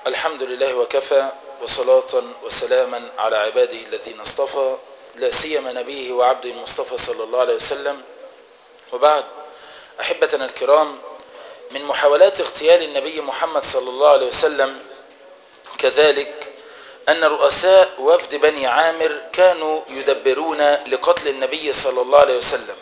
الحمد لله وكفى وصلاة وسلاما على عباده الذين اصطفى لا سيما نبيه وعبده المصطفى صلى الله عليه وسلم وبعد أحبتنا الكرام من محاولات اغتيال النبي محمد صلى الله عليه وسلم كذلك أن رؤساء وفد بني عامر كانوا يدبرون لقتل النبي صلى الله عليه وسلم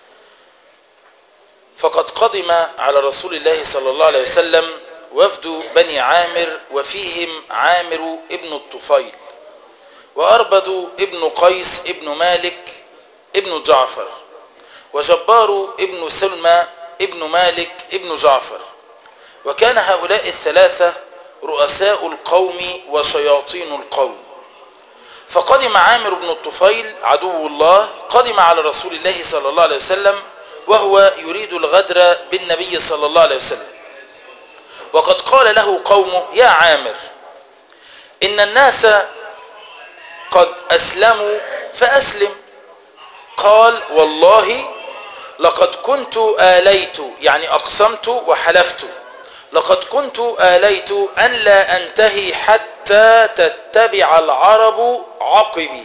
فقد قدم على رسول الله صلى الله عليه وسلم وفد بني عامر وفيهم عامر ابن الطفيل وأربد ابن قيس ابن مالك ابن جعفر وجبار ابن سلمى ابن مالك ابن جعفر وكان هؤلاء الثلاثة رؤساء القوم وشياطين القوم فقدم عامر بن الطفيل عدو الله قدم على رسول الله صلى الله عليه وسلم وهو يريد الغدر بالنبي صلى الله عليه وسلم وقد قال له قومه يا عامر إن الناس قد أسلموا فأسلم قال والله لقد كنت آليت يعني أقسمت وحلفت لقد كنت آليت أن لا أنتهي حتى تتبع العرب عقبي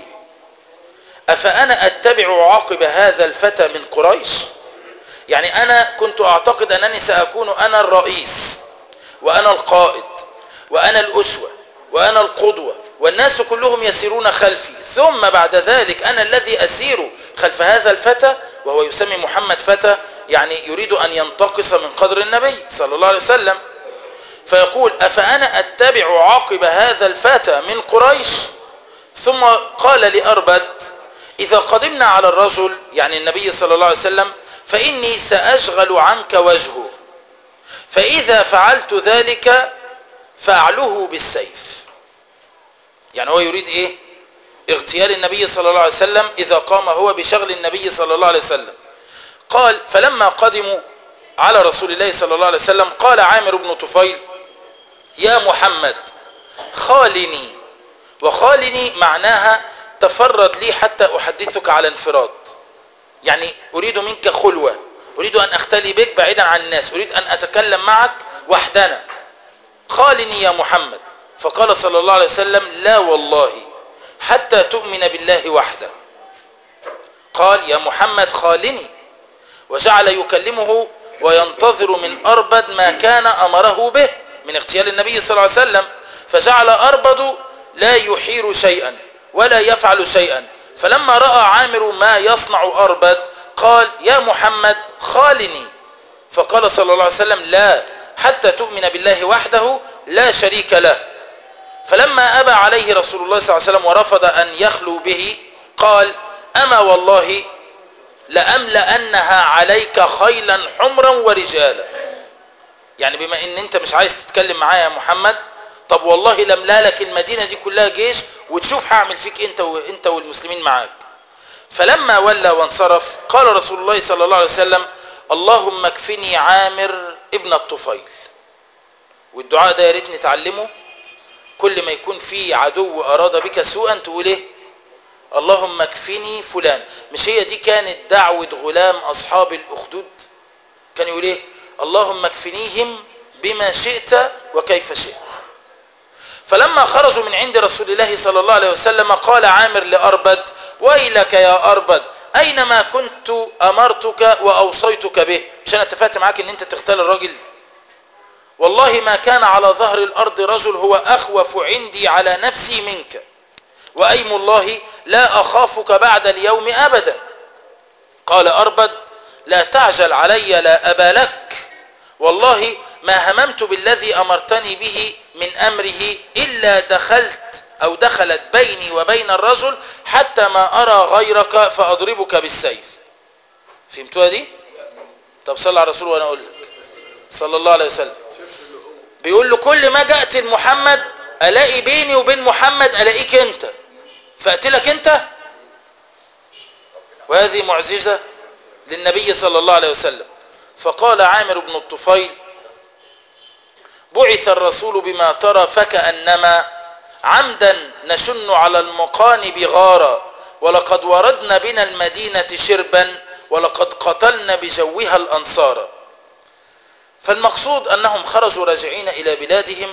أفأنا أتبع عقب هذا الفتى من قريش يعني أنا كنت أعتقد أنني سأكون أنا الرئيس وأنا القائد وأنا الأسوة وأنا القدوة والناس كلهم يسيرون خلفي ثم بعد ذلك أنا الذي أسير خلف هذا الفتى وهو يسمي محمد فتى يعني يريد أن ينتقص من قدر النبي صلى الله عليه وسلم فيقول أفأنا أتبع عقب هذا الفتى من قريش ثم قال لأربد إذا قدمنا على الرجل يعني النبي صلى الله عليه وسلم فإني سأشغل عنك وجهه فإذا فعلت ذلك فأعلوه بالسيف يعني هو يريد إيه اغتيال النبي صلى الله عليه وسلم إذا قام هو بشغل النبي صلى الله عليه وسلم قال فلما قدموا على رسول الله صلى الله عليه وسلم قال عامر بن طفيل يا محمد خالني وخالني معناها تفرد لي حتى أحدثك على انفراد يعني أريد منك خلوة أريد أن أختلي بك بعيدا عن الناس أريد أن أتكلم معك وحدنا خالني يا محمد فقال صلى الله عليه وسلم لا والله حتى تؤمن بالله وحده قال يا محمد خالني وجعل يكلمه وينتظر من أربد ما كان أمره به من اغتيال النبي صلى الله عليه وسلم فجعل أربد لا يحير شيئا ولا يفعل شيئا فلما رأى عامر ما يصنع أربد قال يا محمد خالني فقال صلى الله عليه وسلم لا حتى تؤمن بالله وحده لا شريك له فلما أبى عليه رسول الله صلى الله عليه وسلم ورفض أن يخلو به قال أما والله لأملأنها عليك خيلا حمرا ورجالا يعني بما ان انت مش عايز تتكلم معايا يا محمد طب والله لملا لك المدينة دي كلها جيش وتشوف هعمل فيك انت وانت والمسلمين معاك فلما ولى وانصرف قال رسول الله صلى الله عليه وسلم اللهم اكفني عامر ابن الطفيل والدعاء ده يا ريت نتعلمه كل ما يكون في عدو اراد بك سوءا تقول ايه اللهم اكفني فلان مش هي دي كانت دعوة غلام اصحاب الاخدود كان يقول ايه اللهم اكفنيهم بما شئت وكيف شئت فلما خرجوا من عند رسول الله صلى الله عليه وسلم قال عامر لأربد ويلك يا أربد أينما كنت أمرتك وأوصيتك به مش أنا اتفقت معاك أن أنت تختال الرجل والله ما كان على ظهر الأرض رجل هو أخوف عندي على نفسي منك وأيم الله لا أخافك بعد اليوم أبدا قال أربد لا تعجل علي لا أبا لك والله ما هممت بالذي أمرتني به من أمره إلا دخلت أو دخلت بيني وبين الرجل حتى ما أرى غيرك فأضربك بالسيف فهمتوها دي؟ طب صلى على الرسول وأنا أقول لك صلى الله عليه وسلم بيقول له كل ما جاءت محمد ألاقي بيني وبين محمد ألاقيك أنت فأقتلك أنت وهذه معجزة للنبي صلى الله عليه وسلم فقال عامر بن الطفيل بعث الرسول بما ترى فكأنما عمدا نشن على المقانب غارا ولقد وردنا بنا المدينة شربا ولقد قتلنا بجوها الأنصار فالمقصود أنهم خرجوا راجعين إلى بلادهم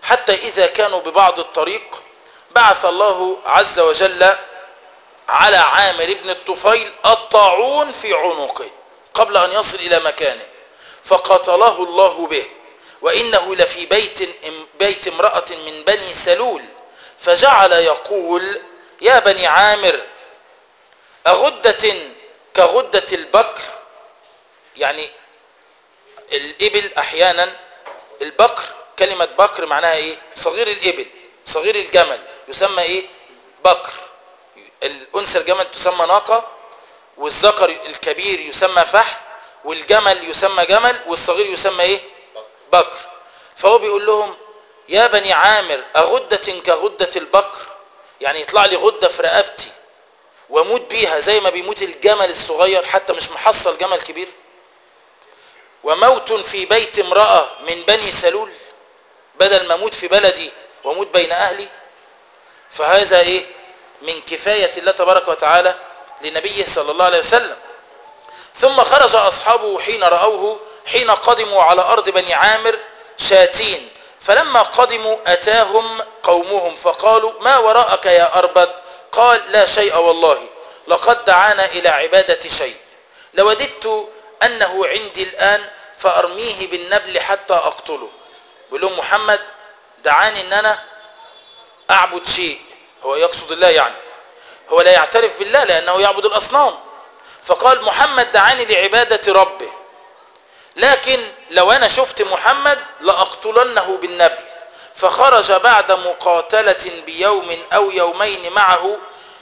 حتى إذا كانوا ببعض الطريق بعث الله عز وجل على عامر بن الطفيل الطاعون في عنقه قبل أن يصل إلى مكانه فقتله الله به وإنه لفي بيت, بيت امرأة من بني سلول فجعل يقول يا بني عامر أغدة كغدة البكر يعني الإبل أحيانا البكر كلمة بكر معناها إيه صغير الإبل صغير الجمل يسمى إيه بكر الأنثى الجمل تسمى ناقة والذكر الكبير يسمى فحل والجمل يسمى جمل والصغير يسمى إيه بكر فهو بيقول لهم يا بني عامر أغدة كغدة البكر يعني يطلع لي غدة في رقبتي واموت بيها زي ما بيموت الجمل الصغير حتى مش محصل جمل كبير وموت في بيت امرأة من بني سلول بدل ما اموت في بلدي واموت بين اهلي فهذا ايه من كفاية الله تبارك وتعالى لنبيه صلى الله عليه وسلم ثم خرج اصحابه حين رأوه حين قدموا على ارض بني عامر شاتين فلما قدموا اتاهم قومهم فقالوا ما وراءك يا اربد قال لا شيء والله لقد دعانا الى عبادة شيء لوددت انه عندي الان فارميه بالنبل حتى اقتله بيقول لهم محمد دعاني ان انا اعبد شيء هو يقصد الله يعني هو لا يعترف بالله لانه يعبد الاصنام فقال محمد دعاني لعبادة ربه لكن لو انا شفت محمد لاقتلنه بالنبل فخرج بعد مقاتلة بيوم او يومين معه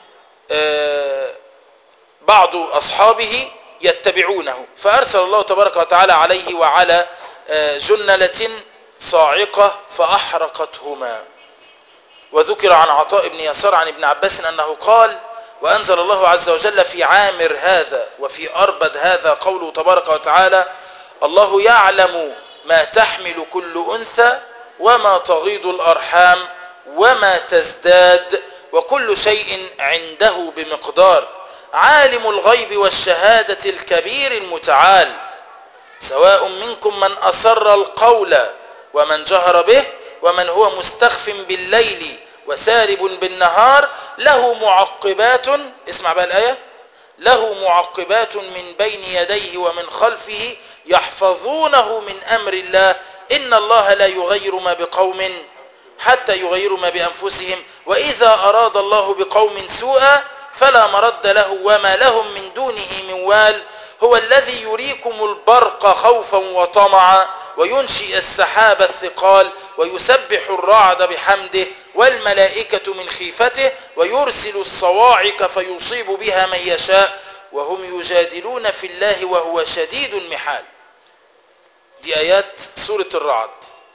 بعض اصحابه يتبعونه فارسل الله تبارك وتعالى عليه وعلى جنلة صاعقة فاحرقتهما وذكر عن عطاء بن يسار عن ابن عباس انه قال وانزل الله عز وجل في عامر هذا وفي اربد هذا قوله تبارك وتعالى الله يعلم ما تحمل كل انثى وما تغيض الارحام وما تزداد وكل شيء عنده بمقدار عالم الغيب والشهادة الكبير المتعال سواء منكم من أسر القول ومن جهر به ومن هو مستخف بالليل وسارب بالنهار له معقبات اسمع بقى الآية له معقبات من بين يديه ومن خلفه يحفظونه من أمر الله إن الله لا يغير ما بقوم حتى يغيروا ما بأنفسهم وإذا أراد الله بقوم سوءا فلا مرد له وما لهم من دونه من وال هو الذي يريكم البرق خوفا وطمعا وينشئ السحاب الثقال ويسبح الرعد بحمده والملائكة من خيفته ويرسل الصواعق فيصيب بها من يشاء وهم يجادلون في الله وهو شديد المحال دي آيات سورة الرعد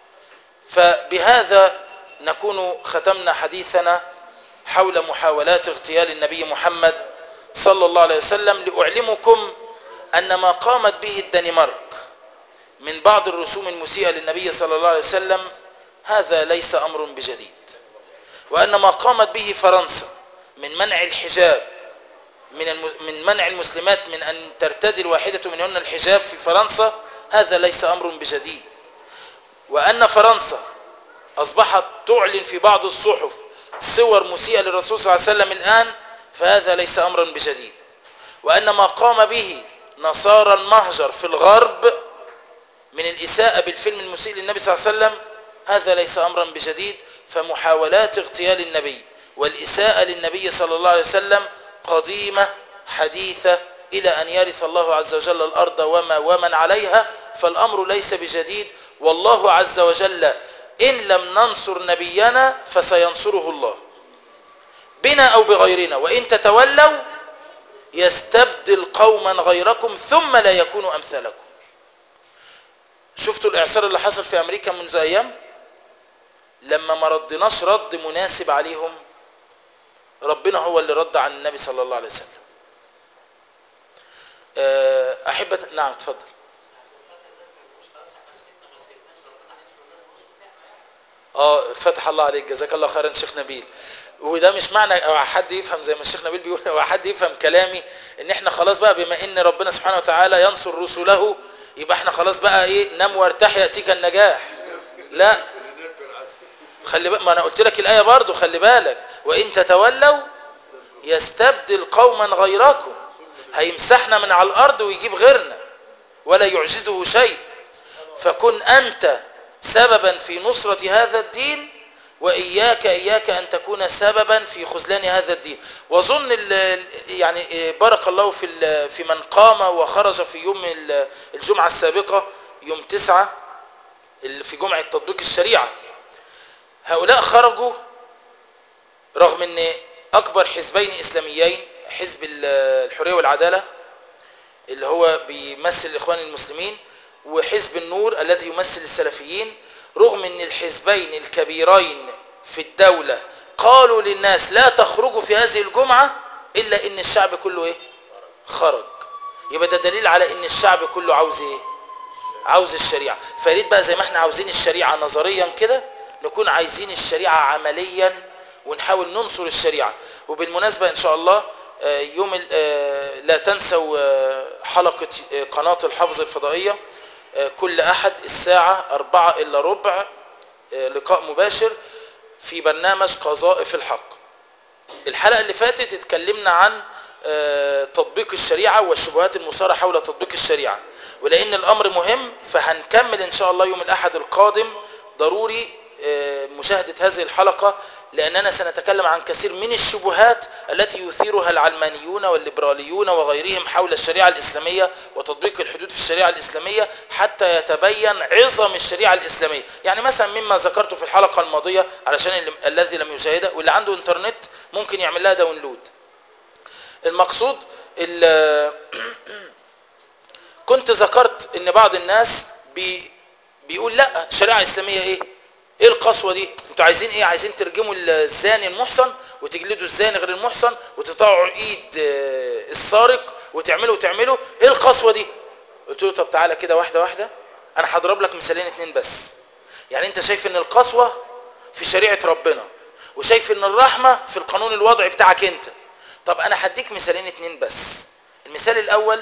فبهذا نكون ختمنا حديثنا حول محاولات اغتيال النبي محمد صلى الله عليه وسلم لأعلمكم أن ما قامت به الدنمارك من بعض الرسوم المسيئة للنبي صلى الله عليه وسلم هذا ليس أمر بجديد وأن ما قامت به فرنسا من منع الحجاب من من منع المسلمات من أن ترتدي الواحدة منهن الحجاب في فرنسا هذا ليس أمر بجديد وأن فرنسا أصبحت تعلن في بعض الصحف صور مسيئة للرسول صلى الله عليه وسلم الآن فهذا ليس أمرا بجديد وأن ما قام به نصارى المهجر في الغرب من الإساءة بالفيلم المسيء للنبي صلى الله عليه وسلم هذا ليس أمرا بجديد فمحاولات اغتيال النبي والإساءة للنبي صلى الله عليه وسلم قديمة حديثة إلى أن يرث الله عز وجل الأرض وما ومن عليها فالأمر ليس بجديد والله عز وجل إن لم ننصر نبينا فسينصره الله بنا أو بغيرنا وإن تتولوا يستبدل قوما غيركم ثم لا يكونوا أمثالكم شفتوا الإعصار اللي حصل في أمريكا منذ أيام لما ما ردناش رد مناسب عليهم ربنا هو اللي رد عن النبي صلى الله عليه وسلم أحبة نعم تفضل اه فتح الله عليك جزاك الله خيرا شيخ نبيل وده مش معنى او حد يفهم زي ما الشيخ نبيل بيقول او حد يفهم كلامي ان احنا خلاص بقى بما ان ربنا سبحانه وتعالى ينصر رسله يبقى احنا خلاص بقى ايه نام وارتاح ياتيك النجاح لا خلي بالك ما انا قلت لك الايه برضو خلي بالك وان تتولوا يستبدل قوما غيركم هيمسحنا من على الارض ويجيب غيرنا ولا يعجزه شيء فكن انت سببا في نصرة هذا الدين وإياك إياك أن تكون سببا في خذلان هذا الدين وظن ال- ال- يعني بارك الله في ال- في من قام وخرج في يوم ال- الجمعة السابقة يوم تسعة ال- في جمعة تطبيق الشريعة هؤلاء خرجوا رغم ان اكبر حزبين اسلاميين حزب ال- الحرية والعدالة اللي هو بيمثل الاخوان المسلمين وحزب النور الذي يمثل السلفيين رغم ان الحزبين الكبيرين في الدولة قالوا للناس لا تخرجوا في هذه الجمعة الا ان الشعب كله ايه خرج يبقى ده دليل على ان الشعب كله عاوز ايه عاوز الشريعة فياريت بقى زي ما احنا عاوزين الشريعة نظريا كده نكون عايزين الشريعة عمليا ونحاول ننصر الشريعة وبالمناسبة ان شاء الله آه، يوم ال- آه، لا تنسوا آه، حلقة آه، قناة الحفظ الفضائية آه، كل احد الساعة اربعة الا ربع آه، لقاء مباشر في برنامج قذائف الحق الحلقة اللي فاتت اتكلمنا عن آه، تطبيق الشريعة والشبهات المثارة حول تطبيق الشريعة ولأن الأمر مهم فهنكمل إن شاء الله يوم الأحد القادم ضروري آه، مشاهدة هذه الحلقة لأننا سنتكلم عن كثير من الشبهات التي يثيرها العلمانيون والليبراليون وغيرهم حول الشريعة الإسلامية وتطبيق الحدود في الشريعة الإسلامية حتى يتبين عظم الشريعة الإسلامية يعني مثلا مما ذكرته في الحلقة الماضية علشان اللي الذي لم يشاهدها واللي عنده انترنت ممكن يعمل لها داونلود المقصود ال- كنت ذكرت ان بعض الناس بي بيقول لا شريعة اسلامية ايه ايه القسوة دي انتوا عايزين ايه عايزين ترجموا الزاني المحصن وتجلدوا الزاني غير المحصن وتقطعوا ايد آه، السارق وتعملوا وتعملوا ايه القسوة دي قلت له طب تعالى كده واحدة واحدة انا هضرب لك مثالين اتنين بس يعني انت شايف ان القسوة في شريعة ربنا وشايف ان الرحمة في القانون الوضعي بتاعك انت طب انا هديك مثالين اتنين بس المثال الاول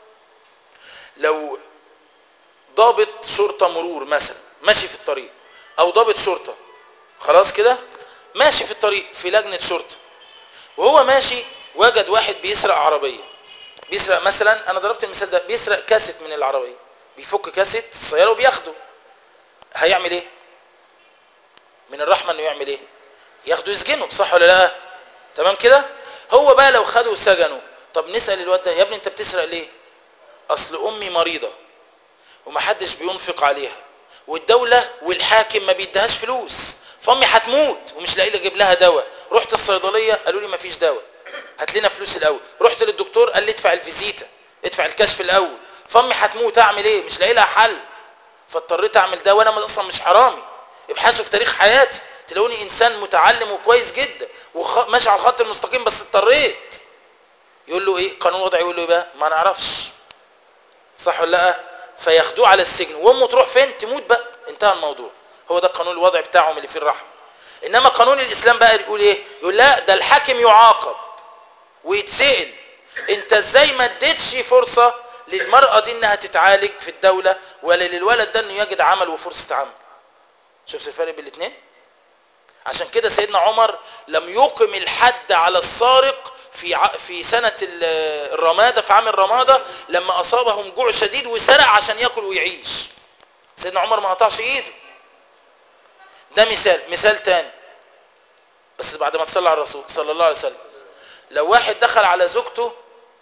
لو ضابط شرطة مرور مثلا ماشي في الطريق او ضابط شرطة خلاص كده ماشي في الطريق في لجنة شرطة وهو ماشي وجد واحد بيسرق عربية بيسرق مثلا انا ضربت المثال ده بيسرق كاسيت من العربية بيفك كاسيت السيارة وبياخده هيعمل ايه من الرحمة انه يعمل ايه ياخده يسجنه صح ولا لا تمام كده هو بقى لو خده وسجنه طب نسأل الواد ده يا ابني انت بتسرق ليه اصل امي مريضة ومحدش بينفق عليها والدولة والحاكم ما بيديهاش فلوس فامي هتموت ومش لاقي لي اجيب لها دواء رحت الصيدلية قالوا لي مفيش دواء هات لنا فلوس الاول رحت للدكتور قال لي ادفع الفيزيتا ادفع الكشف الاول فامي هتموت اعمل ايه مش لاقي لها حل فاضطريت اعمل ده وانا اصلا مش حرامي ابحثوا في تاريخ حياتي تلاقوني انسان متعلم وكويس جدا وماشي على الخط المستقيم بس اضطريت يقول له ايه قانون وضعي يقول له ايه بقى ما نعرفش صح ولا لا فياخدوه على السجن وامه تروح فين تموت بقى انتهى الموضوع هو ده القانون الوضعي بتاعهم اللي فيه الرحمه انما قانون الاسلام بقى يقول ايه يقول لا ده الحاكم يعاقب ويتسال انت ازاي ما اديتش فرصه للمراه دي انها تتعالج في الدوله ولا للولد ده انه يجد عمل وفرصه عمل شفت الفرق بين الاثنين عشان كده سيدنا عمر لم يقم الحد على السارق في ع... في سنة ال- الرمادة في عام الرمادة لما أصابهم جوع شديد وسرق عشان ياكل ويعيش سيدنا عمر ما قطعش ايده ده مثال مثال تاني بس بعد ما تصلى على الرسول صلى الله عليه وسلم لو واحد دخل على زوجته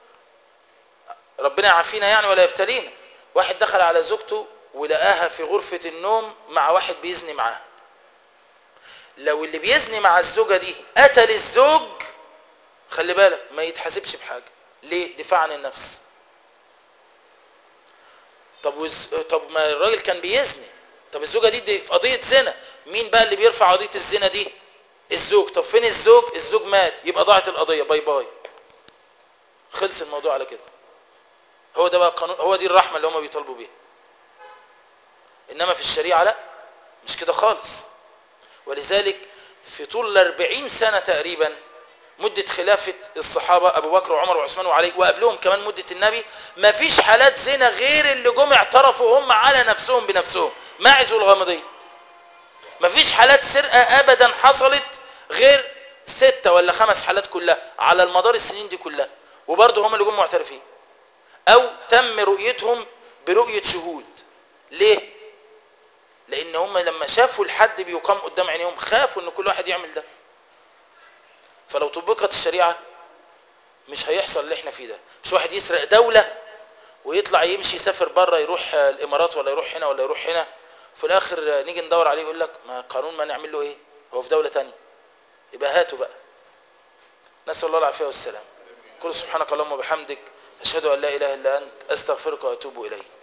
ربنا يعافينا يعني ولا يبتلينا واحد دخل على زوجته ولقاها في غرفة النوم مع واحد بيزني معاها لو اللي بيزني مع الزوجة دي قتل الزوج خلي بالك ما يتحاسبش بحاجة ليه دفاع عن النفس طب وز... طب ما الراجل كان بيزني طب الزوجة دي, دي في قضية زنا مين بقى اللي بيرفع قضية الزنا دي الزوج طب فين الزوج الزوج مات يبقى ضاعت القضية باي باي خلص الموضوع على كده هو ده بقى قانون هو دي الرحمة اللي هم بيطالبوا بيها انما في الشريعة لا مش كده خالص ولذلك في طول الأربعين سنة تقريبا مدة خلافة الصحابة أبو بكر وعمر وعثمان وعلي وقبلهم كمان مدة النبي ما فيش حالات زنا غير اللي جم اعترفوا هم على نفسهم بنفسهم ماعز والغامضية مفيش حالات سرقة ابدا حصلت غير ستة ولا خمس حالات كلها على المدار السنين دي كلها وبرضه هم اللي جم معترفين او تم رؤيتهم برؤية شهود ليه لان هم لما شافوا الحد بيقام قدام عينيهم خافوا ان كل واحد يعمل ده فلو طبقت الشريعة مش هيحصل اللي احنا فيه ده مش واحد يسرق دولة ويطلع يمشي يسافر بره يروح الامارات ولا يروح هنا ولا يروح هنا في الاخر نيجي ندور عليه يقول لك ما قانون ما نعمل له ايه هو في دولة تانية يبقى هاتوا بقى نسأل الله العافية والسلام كل سبحانك اللهم وبحمدك أشهد أن لا إله إلا أنت أستغفرك وأتوب إليك